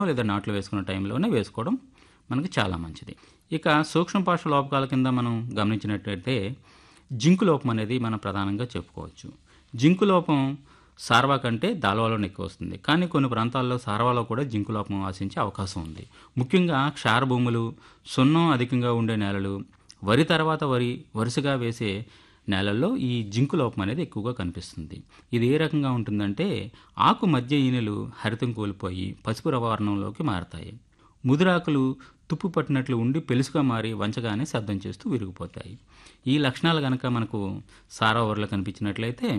లేదా నాట్లు వేసుకున్న టైంలోనే వేసుకోవడం మనకి చాలా మంచిది ఇక సూక్ష్మ పోషక లోపకాల కింద మనం గమనించినట్లయితే జింకు లోపం అనేది మనం ప్రధానంగా చెప్పుకోవచ్చు జింకు లోపం సార్వా కంటే దాల్వాలోనే ఎక్కువ వస్తుంది కానీ కొన్ని ప్రాంతాల్లో సార్వాలో కూడా జింకు లోపం ఆశించే అవకాశం ఉంది ముఖ్యంగా క్షార భూములు సున్నం అధికంగా ఉండే నేలలు వరి తర్వాత వరి వరుసగా వేసే నేలల్లో ఈ జింకు లోపం అనేది ఎక్కువగా కనిపిస్తుంది ఇది ఏ రకంగా ఉంటుందంటే ఆకు మధ్య ఈనెలు హరితం కోల్పోయి పసుపు రవారణంలోకి మారతాయి ముదురాకులు తుప్పు పట్టినట్లు ఉండి పెలుసుగా మారి వంచగానే శబ్దం చేస్తూ విరిగిపోతాయి ఈ లక్షణాలు కనుక మనకు సారా ఊరలో కనిపించినట్లయితే